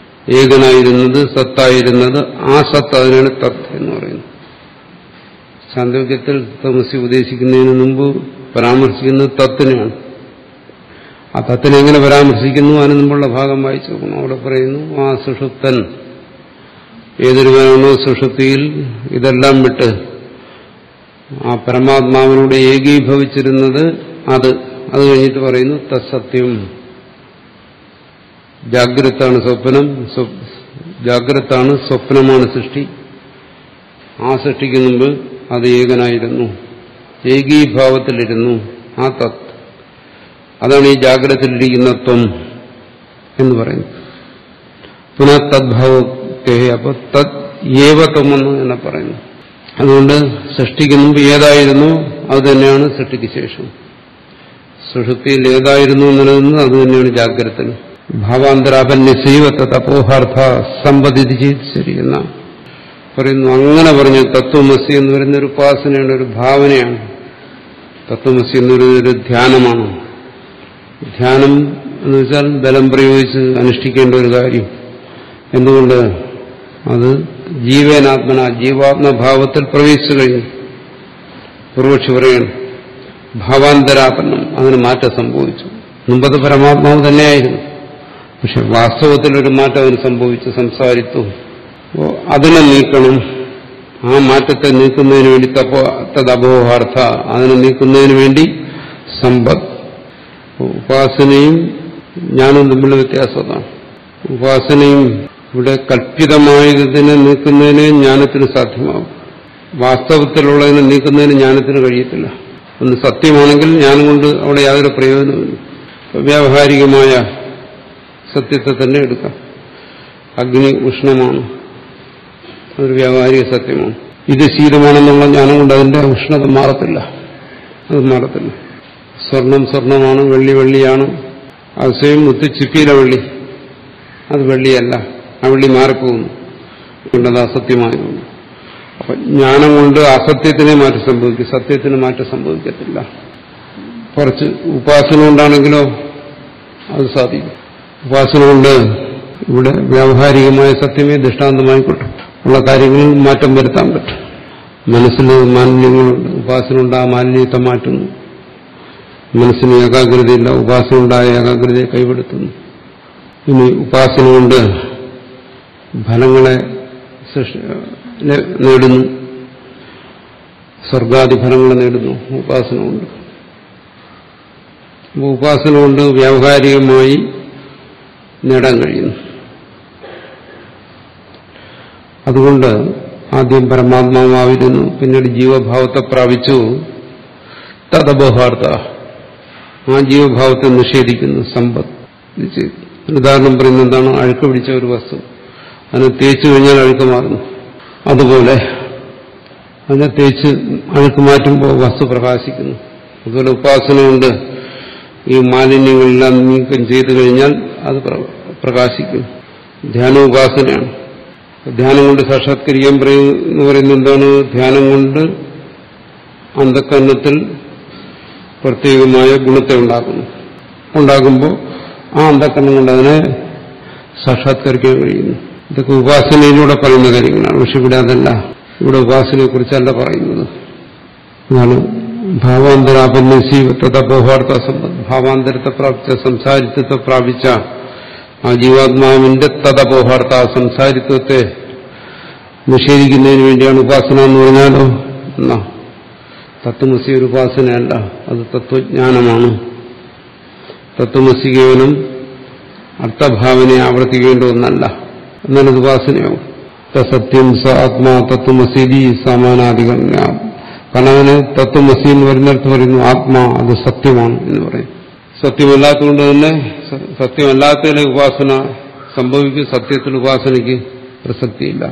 ഏകനായിരുന്നത് സത്തായിരുന്നത് ആ സത്ത് അതിനാണ് തത്ത് എന്ന് പറയുന്നത് ചാന്തോക്യത്തിൽ തമസി ഉപദേശിക്കുന്നതിന് മുമ്പ് പരാമർശിക്കുന്നത് തത്തിനെയാണ് ആ തത്തിനെ എങ്ങനെ പരാമർശിക്കുന്നു അതിന് മുമ്പുള്ള ഭാഗം വായിച്ചു നോക്കണം അവിടെ പറയുന്നു ആ സുഷുപ്തൻ ഏതൊരുവനാണോ സുഷുപ്തിയിൽ ഇതെല്ലാം വിട്ട് ആ പരമാത്മാവിനോട് ഏകീഭവിച്ചിരുന്നത് അത് അത് കഴിഞ്ഞിട്ട് പറയുന്നു തത്സത്യം ജാഗ്രതാണ് സ്വപ്നം ജാഗ്രതാണ് സ്വപ്നമാണ് സൃഷ്ടി ആ സൃഷ്ടിക്ക് മുമ്പ് അത് ഏകനായിരുന്നു ഏകീഭാവത്തിലിരുന്നു ആ തത് അതാണ് ഈ ജാഗ്രതയിലിരിക്കുന്ന ത്വം എന്ന് പറയുന്നത് പുനഃ തദ്ഭാവത്തെ അപ്പൊ തത് ഏവത്വമെന്ന് എന്നെ പറയുന്നു അതുകൊണ്ട് സൃഷ്ടിക്ക് മുമ്പ് ഏതായിരുന്നു അത് തന്നെയാണ് സൃഷ്ടിക്ക് ശേഷം സുഷുപ്തിയിൽ ഏതായിരുന്നു എന്നുള്ളതെന്ന് അത് തന്നെയാണ് ജാഗ്രതന് ഭാവാന്തരാപന്യസൈവ തപോഹാർത്ഥ സമ്പതിഥി ചെയ്ത് ശരി എന്ന പറയുന്നു അങ്ങനെ പറഞ്ഞു തത്വമസി എന്ന് പറയുന്ന ഒരു ഉപാസനയാണ് ഒരു ഭാവനയാണ് തത്വമസി എന്ന് പറയുന്ന ഒരു ധ്യാനമാണ് ധ്യാനം എന്ന് വെച്ചാൽ ബലം പ്രയോഗിച്ച് അനുഷ്ഠിക്കേണ്ട ഒരു കാര്യം എന്തുകൊണ്ട് അത് ജീവനാത്മന ജീവാത്മഭാവത്തിൽ പ്രവേശിച്ചു കഴിഞ്ഞു പൂർവക്ഷി പറയണം ഭാവാന്തരാപന്നം അതിന് മാറ്റം സംഭവിച്ചു മുമ്പത് പരമാത്മാവ് തന്നെയായിരുന്നു പക്ഷെ വാസ്തവത്തിലൊരു മാറ്റം അതിന് സംഭവിച്ചു സംസാരിത്തു അപ്പോൾ അതിനെ നീക്കണം ആ മാറ്റത്തെ നീക്കുന്നതിന് വേണ്ടി തപ്പോ തദബോഹാർത്ഥ അതിനെ നീക്കുന്നതിന് വേണ്ടി സമ്പത്ത് ഉപാസനയും ജ്ഞാനവും തമ്മിലുള്ള വ്യത്യാസം അതാണ് ഉപാസനയും ഇവിടെ കൽപ്പിതമായതിനെ നീക്കുന്നതിന് ജ്ഞാനത്തിന് സാധ്യമാകും വാസ്തവത്തിലുള്ളതിനെ നീക്കുന്നതിന് ജ്ഞാനത്തിന് കഴിയത്തില്ല ഒന്ന് സത്യമാണെങ്കിൽ ജ്ഞാനം കൊണ്ട് അവിടെ യാതൊരു പ്രയോജനമില്ല വ്യാവഹാരികമായ സത്യത്തെ തന്നെ എടുക്കാം അഗ്നി ഉഷ്ണമാണ് അതൊരു വ്യാവഹാരിക സത്യമാണ് ഇത് ശീലമാണെന്നുള്ള ജ്ഞാനം കൊണ്ട് അതിന്റെ ഉഷ്ണത മാറത്തില്ല അത് മാറത്തില്ല സ്വർണം സ്വർണമാണ് വെള്ളി വെള്ളിയാണ് അത് സ്വയം മുത്ത് ചിപ്പിയിലെ വെള്ളി അത് വെള്ളിയല്ല ആ വെള്ളി മാറിപ്പോകുന്നു അതുകൊണ്ടത് അസത്യമായതുകൊണ്ട് അപ്പൊ ജ്ഞാനം കൊണ്ട് അസത്യത്തിനെ മാറ്റം സംഭവിക്കും സത്യത്തിന് മാറ്റം സംഭവിക്കത്തില്ല കുറച്ച് ഉപാസന കൊണ്ടാണെങ്കിലോ അത് സാധിക്കും ഉപാസന കൊണ്ട് ഇവിടെ വ്യാവഹാരികമായ സത്യമേ ദൃഷ്ടാന്തമായി കിട്ടും ഉള്ള കാര്യങ്ങളിൽ മാറ്റം വരുത്താൻ പറ്റും മനസ്സിൽ മാലിന്യങ്ങളുണ്ട് ഉപാസന കൊണ്ട് ആ മാലിന്യത്തെ മാറ്റുന്നു മനസ്സിന് ഏകാഗ്രതയില്ല ഉപാസന ഉണ്ടായ ഏകാഗ്രതയെ കൈപ്പെടുത്തുന്നു ഇനി ഉപാസന കൊണ്ട് ഫലങ്ങളെ നേടുന്നു സ്വർഗാദി ഫലങ്ങളെ നേടുന്നു ഉപാസന കൊണ്ട് ഉപാസന കൊണ്ട് വ്യാവഹാരികമായി നേടാൻ കഴിയുന്നു അതുകൊണ്ട് ആദ്യം പരമാത്മാവായിരുന്നു പിന്നീട് ജീവഭാവത്തെ പ്രാപിച്ചു തദബോഹാർത്ഥ ആ ജീവഭാവത്തെ നിഷേധിക്കുന്നു സമ്പത്ത് ഉദാഹരണം പറയുന്നത് എന്താണ് അഴുക്ക് പിടിച്ച ഒരു വസ്തു അതിനെ തേച്ചു കഴിഞ്ഞാൽ അഴുക്ക് മാറുന്നു അതുപോലെ അതിനെ തേച്ച് അഴുക്ക് മാറ്റുമ്പോൾ വസ്തു പ്രകാശിക്കുന്നു അതുപോലെ ഉപാസന കൊണ്ട് ഈ മാലിന്യങ്ങളെല്ലാം നീക്കം ചെയ്തു കഴിഞ്ഞാൽ അത് പ്രകാശിക്കും ധ്യാന ഉപാസനയാണ് ധ്യാനം കൊണ്ട് സാക്ഷാത്കരിക്കാൻ എന്ന് പറയുന്നത് എന്താണ് ധ്യാനം കൊണ്ട് അന്ധക്കരണത്തിൽ പ്രത്യേകമായ ഗുണത്തെ ഉണ്ടാക്കുന്നു ഉണ്ടാകുമ്പോൾ ആ അന്ധക്കരണം കൊണ്ട് അതിനെ സാക്ഷാത്കരിക്കാൻ കഴിയുന്നു ഇതൊക്കെ ഉപാസനയിലൂടെ പറയുന്ന കാര്യങ്ങളാണ് പക്ഷെ ഇവിടെ അതല്ല ഇവിടെ ഉപാസനയെ കുറിച്ചല്ല പറയുന്നത് അതാണ് ഭാവാന്തരാപന്യസി തഥബോഹാർത്ഥ ഭാവാന്തരത്തെ പ്രാപിച്ച സംസാരിത്വത്തെ പ്രാപിച്ച ആ ജീവാത്മാവിന്റെ തഥബോഹാർത്ഥ സംസാരിത്വത്തെ നിഷേധിക്കുന്നതിന് വേണ്ടിയാണ് ഉപാസന എന്ന് പറഞ്ഞാലോ എന്നാ തത്വമസി ഒരു ഉപാസനയല്ല അത് തത്വജ്ഞാനമാണ് തത്വമസി കേവലം അർത്ഥഭാവനയെ ആവർത്തിക്കേണ്ട ഒന്നല്ല എന്നാലത് ഉപാസനയാവും സത്യം സ ആത്മാ തത്വമസീതി സമാനാധികരണ കണവന് തത്വമസി എന്ന് പറയുന്നിടത്ത് പറയുന്നു ആത്മാ അത് സത്യമാണ് എന്ന് പറയും സത്യമല്ലാത്തതുകൊണ്ട് തന്നെ സത്യമല്ലാത്തതിലെ ഉപാസന സംഭവിക്കും സത്യത്തിൽ ഉപാസനയ്ക്ക് പ്രസക്തിയില്ല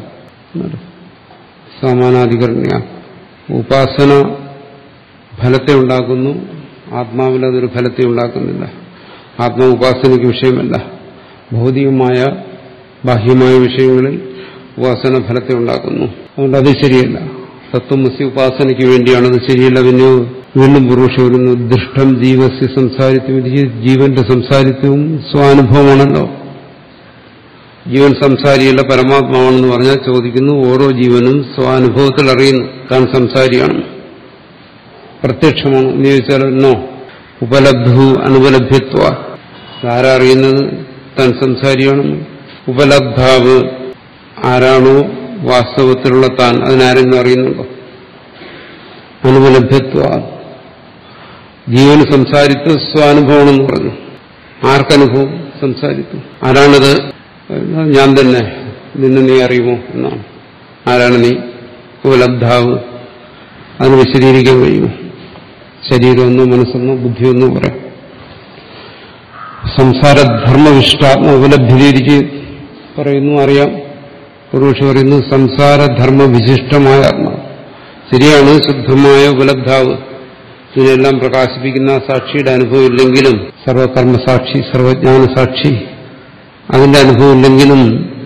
സമാനാധികരണ്യ ഉപാസന ഫലത്തെ ഉണ്ടാക്കുന്നു ആത്മാവിൽ അതൊരു ഫലത്തെ ഉണ്ടാക്കുന്നില്ല ആത്മാ ഉപാസനയ്ക്ക് വിഷയമല്ല ഭൗതികമായ ബാഹ്യമായ വിഷയങ്ങളിൽ ഉപാസന ഫലത്തെ ഉണ്ടാക്കുന്നു അതുകൊണ്ട് അത് ശരിയല്ല തത്വമസി ഉപാസനയ്ക്ക് വേണ്ടിയാണ് അത് ശരിയല്ല പിന്നെ വീണ്ടും പുരുഷ വരുന്നു ദൃഷ്ടം ജീവസ്യ സംസാരിത്വം ഇത് ജീവന്റെ സംസാരിത്വവും സ്വാനുഭവമാണല്ലോ ജീവൻ സംസാരിയല്ല പരമാത്മാവാണെന്ന് പറഞ്ഞാൽ ചോദിക്കുന്നു ഓരോ ജീവനും സ്വാനുഭവത്തിൽ അറിയുന്നു താൻ സംസാരിയാണ് പ്രത്യക്ഷമാണ് എന്ന് ചോദിച്ചാൽ എന്നോ ഉപലബ്ധു അനുപലഭ്യത്വ ആരാ അറിയുന്നത് താൻ സംസാരിയാണെന്ന് ഉപലബ്ധാവ് ആരാണോ വാസ്തവത്തിലുള്ള താൻ അതിനാരെങ്കിലും അറിയുന്നുണ്ടോ അനുപലഭ്യത്വ ജീവന് സംസാരിത്ത് സ്വാനുഭവമെന്ന് പറഞ്ഞു ആർക്കനുഭവം സംസാരിത്തു ആരാണത് ഞാൻ തന്നെ നിന്നെ നീ അറിയുമോ എന്നാണ് ആരാണ് നീ ഉപലബ്ധാവ് അതിന് വിശദീകരിക്കാൻ കഴിയുമോ ശരീരമെന്നോ മനസ്സെന്നോ ബുദ്ധിയെന്നോ പറയാം സംസാരധർമ്മവിഷ്ടാത്മ ഉപലബ്ധിയിലേക്ക് പറയുന്നു അറിയാം പുരുഷ പറയുന്നു സംസാരധർമ്മ വിശിഷ്ടമായ ആത്മാവ് ശരിയാണ് ശുദ്ധമായ ഉപലബ്ധാവ് ഇതിനെല്ലാം പ്രകാശിപ്പിക്കുന്ന സാക്ഷിയുടെ അനുഭവം ഇല്ലെങ്കിലും സർവകർമ്മസാക്ഷി സർവജ്ഞാന സാക്ഷി അതിന്റെ അനുഭവം ഇല്ലെങ്കിലും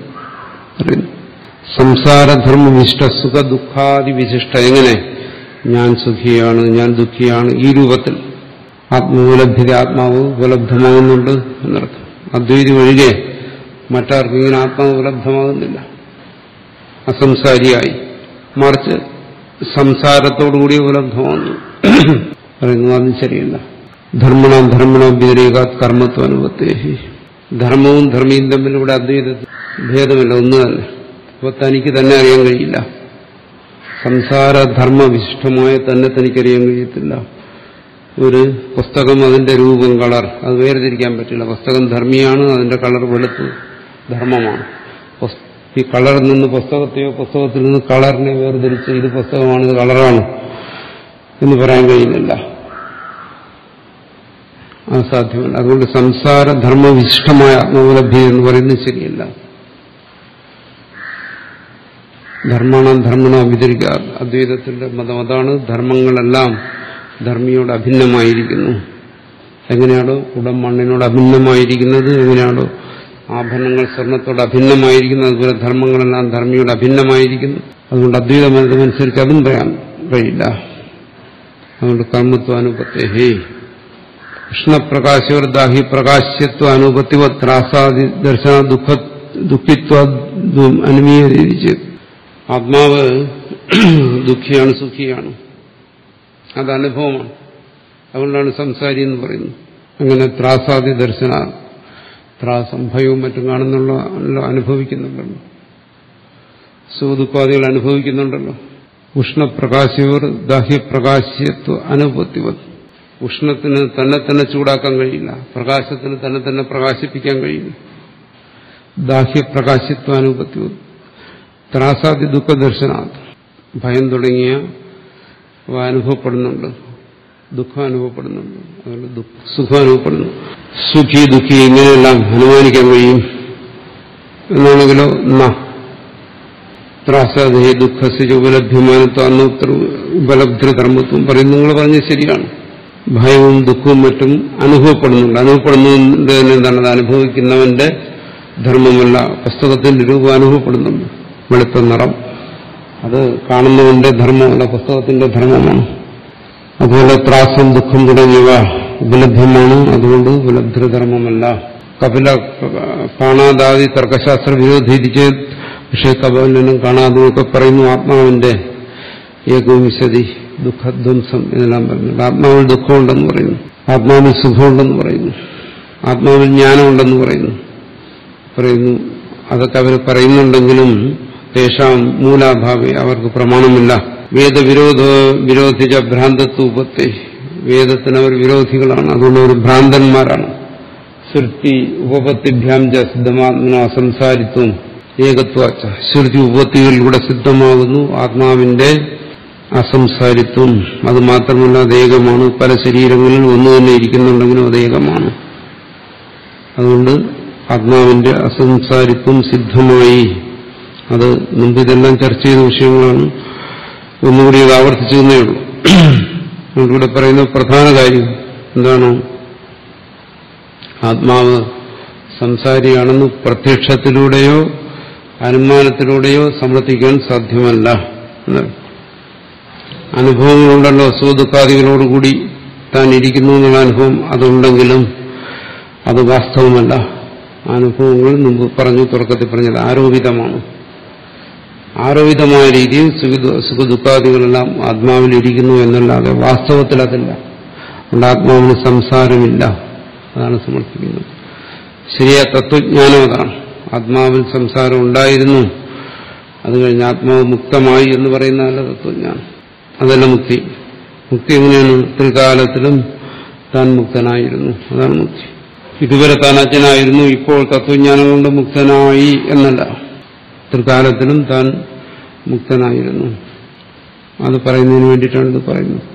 സംസാരധർമ്മ വിശിഷ്ട സുഖ ദുഃഖാദി വിശിഷ്ട എങ്ങനെ ഞാൻ സുഖിയാണ് ഞാൻ ദുഃഖിയാണ് ഈ രൂപത്തിൽ ആത്മോപലബ്ധിത ആത്മാവ് ഉപലബ്ധമാകുന്നുണ്ട് എന്നർത്ഥം അദ്വൈതി ഒഴികെ മറ്റാർക്കും ഇങ്ങനെ ആത്മാവ് ഉപലബ്ധമാകുന്നില്ല അസംസാരിയായി മറിച്ച് സംസാരത്തോടുകൂടി ഉപലബ്ധമാകുന്നു പറയുന്നു അതും ശരിയല്ല ധർമ്മണം ധർമ്മണം വ്യതിരേകാത് കർമ്മത്വ അനുപത്തേഹി ധർമ്മവും ധർമ്മിയും തമ്മിൽ ഇവിടെ അദ്വൈത ഭേദമില്ല ഒന്ന് തന്നെ അപ്പൊ തനിക്ക് തന്നെ അറിയാൻ കഴിയില്ല സംസാരധർമ്മ വിശിഷ്ടമായ തന്നെ തനിക്കറിയാൻ കഴിയത്തില്ല ഒരു പുസ്തകം അതിന്റെ രൂപം കളർ അത് വേർതിരിക്കാൻ പറ്റില്ല പുസ്തകം ധർമ്മിയാണ് അതിന്റെ കളർ വെളുത്ത് ധർമ്മമാണ് ഈ കളറിൽ നിന്ന് പുസ്തകത്തെയോ പുസ്തകത്തിൽ നിന്ന് കളറിനെ വേർതിരിച്ച് ഇത് പുസ്തകമാണ് ഇത് കളറാണ് എന്ന് പറയാൻ കഴിയുന്നില്ല അത് സാധ്യമല്ല അതുകൊണ്ട് സംസാര ധർമ്മവിശിഷ്ടമായ ആത്മോപലബ്ധി എന്ന് പറയുന്നത് ശരിയല്ല ധർമ്മണം ധർമ്മണം അഭിചരിക്കുക അദ്വൈതത്തിന്റെ മതം അതാണ് ധർമ്മങ്ങളെല്ലാം ധർമ്മിയോട് അഭിന്നമായിരിക്കുന്നു എങ്ങനെയാണോ കുടം മണ്ണിനോട് അഭിന്നമായിരിക്കുന്നത് എങ്ങനെയാണോ ആഭരണങ്ങൾ സ്വർണത്തോട് അഭിന്നമായിരിക്കുന്നു അതുപോലെ ധർമ്മങ്ങളെല്ലാം ധർമ്മിയോട് അഭിന്നമായിരിക്കുന്നു അതുകൊണ്ട് അദ്വൈത മതമനുസരിച്ച് അതും പറയാൻ കഴിയില്ല അതുകൊണ്ട് കർമ്മത്വാനുപത്തേഹേ കൃഷ്ണപ്രകാശോർ ദാഹി പ്രകാശ്യത്വ അനുപത്തിവ ത്രാസാദി ദർശന ദുഃഖ ദുഃഖിത്വ അനുമീകരിച്ച് ആത്മാവ് ദുഃഖിയാണ് സുഖിയാണ് അത് അനുഭവമാണ് അതുകൊണ്ടാണ് സംസാരി എന്ന് പറയുന്നത് അങ്ങനെ ത്രാസാദി ദർശന ത്രാസം ഭയവും മറ്റും കാണുന്നുള്ള അനുഭവിക്കുന്നുണ്ടല്ലോ സുഖദുഃഖാദികൾ അനുഭവിക്കുന്നുണ്ടല്ലോ ഉഷ്ണപ്രകാശയോർ ദാഹ്യപ്രകാശ്യത്വ അനുപത്തിവത് ഉഷ്ണത്തിന് തന്നെ തന്നെ ചൂടാക്കാൻ കഴിയില്ല പ്രകാശത്തിന് തന്നെ തന്നെ പ്രകാശിപ്പിക്കാൻ കഴിയില്ല ദാഹ്യപ്രകാശിത്വ അനുപത്തിവത് ത്രാസാദി ദുഃഖദർശന ഭയം തുടങ്ങിയ അനുഭവപ്പെടുന്നുണ്ട് ദുഃഖം അനുഭവപ്പെടുന്നുണ്ട് അതുകൊണ്ട് സുഖം അനുഭവപ്പെടുന്നു സുഖി ദുഃഖി ഇങ്ങനെയെല്ലാം അനുമാനിക്കാൻ കഴിയും എന്നാണെങ്കിലോ ന ത്രാസാദേ ദുഃഖസിജ ഉപലഭ്യമാനത്വ അന്നോത്തര ഉപലബ്ധൃധർമ്മത്വം പറയുന്നത് നിങ്ങൾ പറഞ്ഞത് ശരിയാണ് ഭയവും ദുഃഖവും മറ്റും അനുഭവപ്പെടുന്നുണ്ട് അനുഭവപ്പെടുന്നത് എന്താണ് അത് അനുഭവിക്കുന്നവന്റെ ധർമ്മമല്ല പുസ്തകത്തിന്റെ രൂപം അനുഭവപ്പെടുന്നുണ്ട് വെളുത്ത നിറം അത് കാണുന്നവന്റെ ധർമ്മമല്ല പുസ്തകത്തിന്റെ ധർമ്മമാണ് അതുപോലെ ത്രാസം ദുഃഖം തുടങ്ങിയവ ഉപലഭ്യമാണ് അതുകൊണ്ട് ഉപലബ്ധധർമ്മമല്ല കപില കാണാതാതി തർക്കശാസ്ത്ര വിരോധിച്ച് പക്ഷേ കപിലനും കാണാതുമൊക്കെ പറയുന്നു ആത്മാവിന്റെ ഏകവിശതി ദുഃഖധ്വംസം എന്നെല്ലാം പറയുന്നുണ്ട് ആത്മാവിൽ ദുഃഖമുണ്ടെന്ന് പറയുന്നു ആത്മാവിൽ സുഖമുണ്ടെന്ന് പറയുന്നു ആത്മാവിൽ ജ്ഞാനമുണ്ടെന്ന് പറയുന്നു പറയുന്നു അതൊക്കെ അവർ പറയുന്നുണ്ടെങ്കിലും തേഷാം മൂലാഭാവി അവർക്ക് പ്രമാണമില്ല വേദവിരോധ വിരോധിച്ച ഭ്രാന്തത്വത്തെ വേദത്തിന് അവർ വിരോധികളാണ് അതുകൊണ്ട് അവർ ഭ്രാന്തന്മാരാണ് ശ്രുതി ഉപപത്തിഭ്യാം ച സിദ്ധമാത്മന സംസാരിത്വം ഏകത്വാച്ച ശ്രുതി ഉപപത്തികളിലൂടെ സിദ്ധമാകുന്നു ആത്മാവിന്റെ അസംസാരിത്വം അത് മാത്രമല്ല അത് ഏകമാണ് പല ശരീരങ്ങളിൽ ഒന്നു തന്നെ ഇരിക്കുന്നുണ്ടെങ്കിലും അത് ഏകമാണ് അതുകൊണ്ട് ആത്മാവിന്റെ അസംസാരിത്വം സിദ്ധമായി അത് മുമ്പ് ഇതെല്ലാം ചർച്ച ചെയ്ത വിഷയങ്ങളാണ് ഒന്നുകൂടി അത് ആവർത്തിച്ചു തന്നേ ഉള്ളൂ ഇവിടെ പറയുന്ന പ്രധാന കാര്യം എന്താണ് ആത്മാവ് സംസാരിയാണെന്ന് പ്രത്യക്ഷത്തിലൂടെയോ അനുമാനത്തിലൂടെയോ സമർത്ഥിക്കാൻ സാധ്യമല്ല അനുഭവങ്ങളുണ്ടല്ലോ സുഖദുഃഖാദികളോടുകൂടി താൻ ഇരിക്കുന്നു എന്നുള്ള അനുഭവം അതുണ്ടെങ്കിലും അത് വാസ്തവമല്ല അനുഭവങ്ങൾ മുമ്പ് പറഞ്ഞു തുടക്കത്തിൽ പറഞ്ഞത് ആരോപിതമാണ് ആരോപിതമായ രീതിയിൽ സുഖദുഃഖാദികളെല്ലാം ആത്മാവിലിരിക്കുന്നു എന്നല്ലാതെ വാസ്തവത്തിൽ അതല്ല അതുകൊണ്ട് ആത്മാവിന് സംസാരമില്ല അതാണ് സമർത്ഥിക്കുന്നത് ശരിയായ തത്വജ്ഞാനം അതാണ് ആത്മാവിൽ സംസാരം ഉണ്ടായിരുന്നു അത് കഴിഞ്ഞ് ആത്മാവ് മുക്തമായി എന്ന് പറയുന്നതല്ല തത്വജ്ഞാനം അതല്ല മുക്തി മുക്തി എങ്ങനെയാണ് ത്രികാലത്തിലും താൻ മുക്തനായിരുന്നു അതാണ് മുക്തി ഇതുവരെ താൻ അജ്ഞനായിരുന്നു ഇപ്പോൾ തത്വജ്ഞാനം കൊണ്ട് മുക്തനായി എന്നല്ല ത്രികാലത്തിലും താൻ മുക്തനായിരുന്നു അത് പറയുന്നതിന് വേണ്ടിയിട്ടാണ് ഇത് പറയുന്നത്